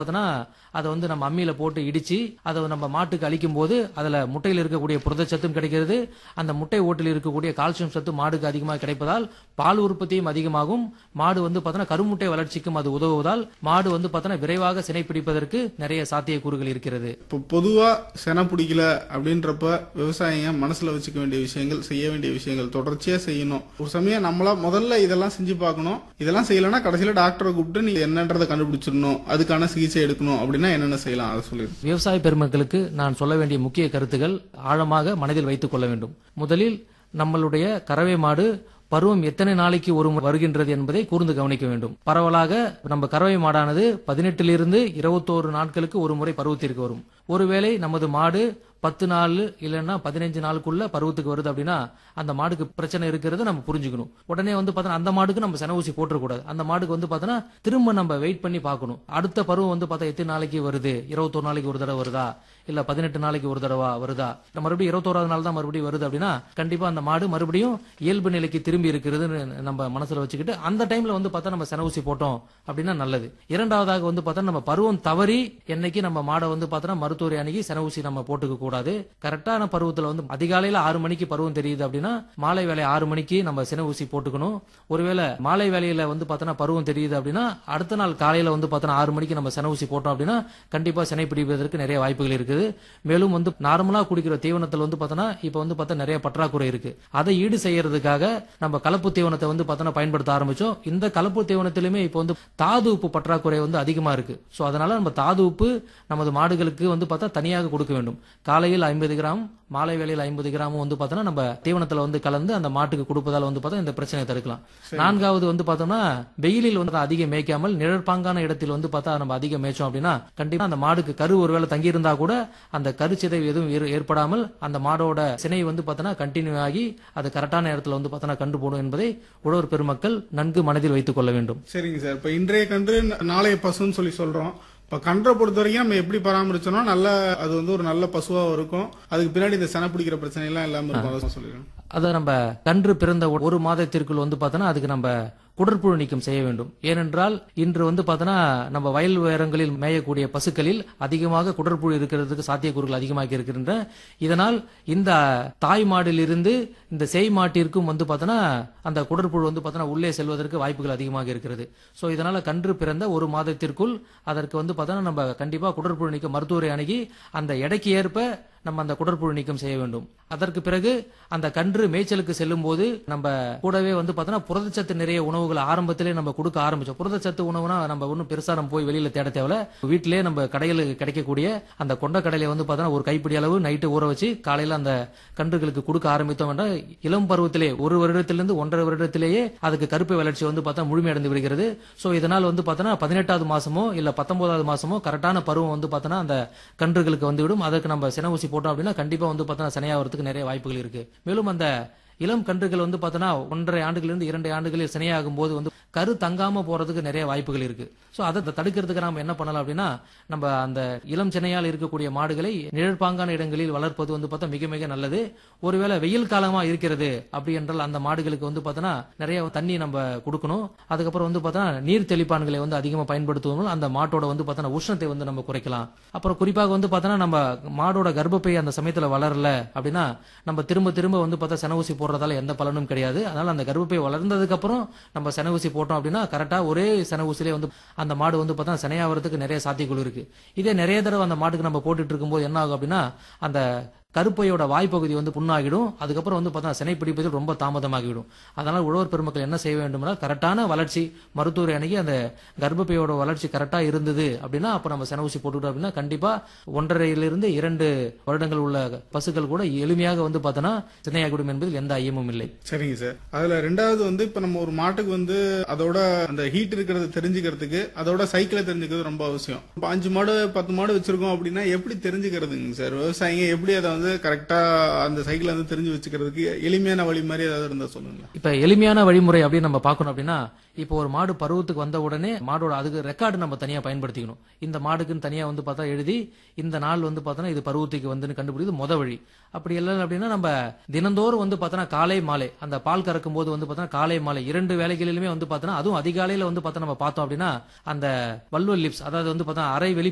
பார்த்தோன்னா அதை வந்து நம்ம அம்மியில போட்டு இடிச்சு அதை நம்ம மாட்டுக்கு அளிக்கும் போது அதுல முட்டையில் இருக்கக்கூடிய புரதச்சத்தும் கிடைக்கிறது அந்த முட்டை ஓட்டில் இருக்கக்கூடிய கால்சியம் சத்து மாடுக்கு அதிகமாக கிடைப்பதால் பால் உற்பத்தியும் அதிகமாகும் மாடு வந்து பார்த்தோன்னா கருமுட்டை வளர்ச்சிக்கும் அது உதவுவதால் மாடு வந்து பார்த்தோன்னா விரைவாக சினை பிடிப்பதற்கு நிறைய சாத்தியக்கூறுகள் இருக்கிறது இப்போ பொதுவா செனை பிடிக்கல அப்படின்றப்ப விவசாயிங்க மனசுல வச்சுக்க வேண்டிய விஷயங்கள் செய்ய வேண்டிய விஷயங்கள் தொடர்ச்சியா செய்யணும் ஒரு சமயம் நம்மளா முதல்ல இதெல்லாம் செஞ்சு பார்க்கணும் இதெல்லாம் செய்யலைன்னா கடைசியில டாக்டரை கூப்பிட்டு நீ என்னன்றதை கண்டுபிடிச்சிடணும் அதுக்கான சிகிச்சை எடுக்கணும் அப்படின்னா என்னென்ன செய்யலாம் அதை சொல்லிடுங்க விவசாய பெருமக்களுக்கு நான் சொல்ல வேண்டிய முக்கிய கருத்துகள் ஆழமாக மனதில் வைத்துக் கொள்ள வேண்டும் முதலில் நம்மளுடைய கறவை மாடு பருவம் எத்தனை நாளைக்கு ஒரு முறை வருகின்றது என்பதை கூர்ந்து கவனிக்க வேண்டும் பரவலாக நம்ம கறவை மாடானது பதினெட்டிலிருந்து இருபத்தோரு நாட்களுக்கு ஒரு முறை பருவத்திற்கு வரும் ஒருவேளை நமது மாடு பத்து நாள் இல்லைன்னா பதினஞ்சு நாளுக்குள்ள பருவத்துக்கு வருது அப்படின்னா அந்த மாடுக்கு பிரச்சனை இருக்கிறது நம்ம புரிஞ்சுக்கணும் உடனே வந்து பார்த்தோன்னா அந்த மாடுக்கு நம்ம சென ஊசி போட்டுறக்கூடாது அந்த மாடுக்கு வந்து பார்த்தோன்னா திரும்ப நம்ம வெயிட் பண்ணி பார்க்கணும் அடுத்த பருவம் வந்து பார்த்தா எத்தனை நாளைக்கு வருது இருபத்தொரு நாளைக்கு ஒரு தடவை வருதா இல்ல பதினெட்டு நாளைக்கு ஒரு தடவை வருதா இல்ல மறுபடியும் இருபத்தோராவது நாள் தான் மறுபடியும் வருது அப்படின்னா கண்டிப்பா அந்த மாடு மறுபடியும் இயல்பு நிலைக்கு திரும்பி இருக்குதுன்னு நம்ம மனசுல வச்சுக்கிட்டு அந்த டைம்ல வந்து பார்த்தா நம்ம சென ஊசி போட்டோம் அப்படின்னா நல்லது இரண்டாவதாக வந்து பார்த்தா நம்ம பருவம் தவறி என்னைக்கு நம்ம மாடை வந்து பார்த்தோன்னா மருத்துவரை அணுகி சென ஊசி நம்ம போட்டுக்க கூடாது கரெக்டான பருவத்துல வந்து அதிகாலையில ஆறு மணிக்கு பருவம் தெரியுது அப்படின்னா மாலை வேலை ஆறு மணிக்கு நம்ம சென ஊசி போட்டுக்கணும் ஒருவேளை மாலை வேலையில வந்து பார்த்தோன்னா பருவம் தெரியுது அப்படின்னா அடுத்த நாள் காலையில வந்து பார்த்தோன்னா ஆறு மணிக்கு நம்ம சென ஊசி போட்டோம் அப்படின்னா கண்டிப்பா சினை பிடிப்பதற்கு நிறைய வாய்ப்புகள் இருக்குது மேலும் வந்து நார்மலா குடிக்கிற தீவனத்தில் வந்து பார்த்தோன்னா இப்ப வந்து பார்த்தா நிறைய பற்றாக்குறை இருக்கு அதை ஈடு செய்யறதுக்காக நம்ம கலப்பு தீவனத்தை வந்து பார்த்தோன்னா பயன்படுத்த ஆரம்பிச்சோம் இந்த கலப்பு தீவனத்திலுமே இப்போ வந்து தாது உப்பு பற்றாக்குறை வந்து அதிகமா இருக்கு ஸோ அதனால நம்ம தாது உப்பு நமது மாடுகளுக்கு வந்து பார்த்தா தனியாக கொடுக்க வேண்டும் காலையில் ஐம்பது கிராம் மாலை வேளையில் ஐம்பது கிராமும் வந்து பார்த்தோன்னா நம்ம தீவனத்துல வந்து கலந்து அந்த மாட்டுக்கு கொடுப்பதால் வந்து பார்த்தா இந்த பிரச்சனையை தடுக்கலாம் நான்காவது வந்து பார்த்தோம்னா வெயிலில் வந்து அதிக மேய்க்காமல் நிழற்பாங்கான இடத்தில் வந்து பார்த்தா நம்ம அதிகம் மேய்ச்சோம் அப்படின்னா கண்டிப்பா அந்த மாடுக்கு கரு ஒருவேளை தங்கி இருந்தா கூட அந்த கருச்சிதைவு எதுவும் ஏற்- ஏற்படாமல் அந்த மாடோட சினை வந்து பார்த்தோன்னா கண்டினியூ ஆகி அது கரெக்டான இடத்துல வந்து பார்த்தோன்னா கண்டு போடும் என்பதை உழவர் பெருமக்கள் நன்கு மனதில் வைத்துக் கொள்ள வேண்டும் சரிங்க சார் இப்ப இன்றைய கன்று நாளைய பசுன்னு சொல்லி சொல்றோம் இப்ப கன்றை பொறுத்த வரைக்கும் நம்ம எப்படி பராமரிச்சோம்னா நல்ல அது வந்து ஒரு நல்ல பசுவா இருக்கும் அதுக்கு பின்னாடி இந்த செனை பிடிக்கிற பிரச்சனை எல்லாம் இல்லாம இருக்கும் அதை சொல்லிடுங்க அதை நம்ம கன்று பிறந்த ஒரு மாதத்திற்குள் வந்து பார்த்தோன்னா அதுக்கு நம்ம குடற்புழு நீக்கம் செய்ய வேண்டும் ஏனென்றால் இன்று வந்து பார்த்தோன்னா நம்ம வயல் உயரங்களில் மேயக்கூடிய பசுக்களில் அதிகமாக குடற்புழு இருக்கிறதுக்கு சாத்தியக்கூறுகள் அதிகமாக இருக்கின்றன இதனால் இந்த தாய் மாடிலிருந்து இந்த சேய் மாட்டிற்கும் வந்து பார்த்தோன்னா அந்த குடற்புழு வந்து பார்த்தோன்னா உள்ளே செல்வதற்கு வாய்ப்புகள் அதிகமாக இருக்கிறது ஸோ இதனால கன்று பிறந்த ஒரு மாதத்திற்குள் அதற்கு வந்து பார்த்தோன்னா நம்ம கண்டிப்பா குடற்புழு நீக்க மருத்துவரை அணுகி அந்த எடைக்கு ஏற்ப நம்ம அந்த குடற்புழு நீக்கம் செய்ய வேண்டும் அதற்கு பிறகு அந்த கன்று மேய்ச்சலுக்கு செல்லும் போது நம்ம கூடவே வந்து பார்த்தோன்னா புரதச்சத்து நிறைய உணவுகளை ஆரம்பத்திலே நம்ம கொடுக்க ஆரம்பிச்சோம் புரதச்சத்து உணவுனா நம்ம ஒன்றும் பெருசா நம்ம போய் வெளியில தேட தேவையில்ல வீட்டிலே நம்ம கடையில் கிடைக்கக்கூடிய அந்த கொண்ட கடையில வந்து பார்த்தோன்னா ஒரு கைப்பிடி அளவு நைட்டு ஊற வச்சு காலையில அந்த கன்றுகளுக்கு கொடுக்க ஆரம்பித்தோம் என்றால் இளம் பருவத்திலே ஒரு வருடத்திலிருந்து ஒன்றரை வருடத்திலேயே அதுக்கு கருப்பை வளர்ச்சி வந்து பார்த்தா முழுமையடைந்து விடுகிறது ஸோ இதனால் வந்து பார்த்தோன்னா பதினெட்டாவது மாசமோ இல்ல பத்தொன்பதாவது மாசமோ கரெக்டான பருவம் வந்து பார்த்தோன்னா அந்த கன்றுகளுக்கு வந்துவிடும் அதற்கு நம்ம சின ஊசி போட்டோம் அப்படின்னா கண்டிப்பா வந்து பார்த்தோன்னா சினையாகிறதுக்கு நிறைய வாய்ப்புகள் இருக்கு மேலும் அந்த இளம் கன்றுகள் வந்து பார்த்தோன்னா ஒன்றரை ஆண்டுகளிலிருந்து இரண்டு ஆண்டுகளில் சினையாகும் போது வந்து கரு தங்காம போறதுக்கு நிறைய வாய்ப்புகள் இருக்கு ஸோ அதை தடுக்கிறதுக்கு நாம என்ன பண்ணலாம் அப்படின்னா நம்ம அந்த இளம் சினையால் இருக்கக்கூடிய மாடுகளை நிழற்பாங்கான இடங்களில் வளர்ப்பது வந்து பார்த்தா மிக மிக நல்லது ஒருவேளை வெயில் காலமா இருக்கிறது அப்படி என்றால் அந்த மாடுகளுக்கு வந்து பார்த்தோன்னா நிறைய தண்ணி நம்ம கொடுக்கணும் அதுக்கப்புறம் வந்து பார்த்தோன்னா நீர் தெளிப்பான்களை வந்து அதிகமாக பயன்படுத்துவதால் அந்த மாட்டோட வந்து பார்த்தோன்னா உஷ்ணத்தை வந்து நம்ம குறைக்கலாம் அப்புறம் குறிப்பாக வந்து பார்த்தோன்னா நம்ம மாடோட கர்ப்பப்பை அந்த சமயத்துல வளரல அப்படின்னா நம்ம திரும்ப திரும்ப வந்து பார்த்தா சென ஊசி போடுறதால எந்த பலனும் கிடையாது அதனால அந்த கர்ப்பப்பை வளர்ந்ததுக்கு அப்புறம் நம்ம சென ஊசி போட்டோம் அப்படின்னா கரெக்டா ஒரே சென ஊசிலே வந்து அந்த மாடு வந்து பார்த்தா சினையாகிறதுக்கு நிறைய சாத்தியக்குழு இருக்கு இதே நிறைய தடவை அந்த மாட்டுக்கு நம்ம போட்டுட்டு இருக்கும்போது என்ன ஆகும் அப்படின்னா அந்த கருப்பையோட வாய்ப்பகுதி வந்து புண்ணாகிடும் அதுக்கப்புறம் வந்து பார்த்தா சினை பிடிப்பதில் ரொம்ப தாமதமாகிவிடும் அதனால் உழவர் பெருமக்கள் என்ன செய்ய வேண்டும்னா கரெக்டான வளர்ச்சி மருத்துவரை அணுகி அந்த கர்ப்பப்பையோட வளர்ச்சி கரெக்டா இருந்தது அப்படின்னா அப்ப நம்ம சென ஊசி போட்டுக்கிட்டோம் அப்படின்னா கண்டிப்பா ஒன்றரையிலிருந்து இரண்டு வருடங்கள் உள்ள பசுக்கள் கூட எளிமையாக வந்து பார்த்தோன்னா சினையாகிவிடும் என்பதில் எந்த ஐயமும் இல்லை சரிங்க சார் அதுல ரெண்டாவது வந்து இப்ப நம்ம ஒரு மாட்டுக்கு வந்து அதோட அந்த ஹீட் இருக்கிறத தெரிஞ்சுக்கிறதுக்கு அதோட சைக்கிளை தெரிஞ்சுக்கிறது ரொம்ப அவசியம் இப்ப அஞ்சு மாடு பத்து மாடு வச்சிருக்கோம் அப்படின்னா எப்படி தெரிஞ்சுக்கிறதுங்க சார் விவசாயிங்க எப்படி அதை வந்து வந்து கரெக்டா அந்த சைக்கிள் வந்து தெரிஞ்சு வச்சுக்கிறதுக்கு எளிமையான வழி மாதிரி ஏதாவது இருந்தா சொல்லுங்களேன் இப்ப எளிமையான வழிமுறை அப்படின்னு நம்ம பார்க்கணும் அப்படின்னா இப்போ ஒரு மாடு பருவத்துக்கு வந்த உடனே மாடோட அதுக்கு ரெக்கார்டு நம்ம தனியா பயன்படுத்திக்கணும் இந்த மாடுக்குன்னு தனியா வந்து பார்த்தா எழுதி இந்த நாள் வந்து பார்த்தோன்னா இது பருவத்துக்கு வந்துன்னு கண்டுபிடிக்கிறது முத வழி அப்படி இல்லை அப்படின்னா நம்ம தினந்தோறும் வந்து பார்த்தோன்னா காலை மாலை அந்த பால் கறக்கும் போது வந்து பார்த்தோன்னா காலை மாலை இரண்டு வேலைகளிலுமே வந்து பார்த்தோன்னா அதுவும் அதிகாலையில வந்து பார்த்தா நம்ம பார்த்தோம் அப்படின்னா அந்த வல்வல் லிப்ஸ் அதாவது வந்து பார்த்தா அரை வெளி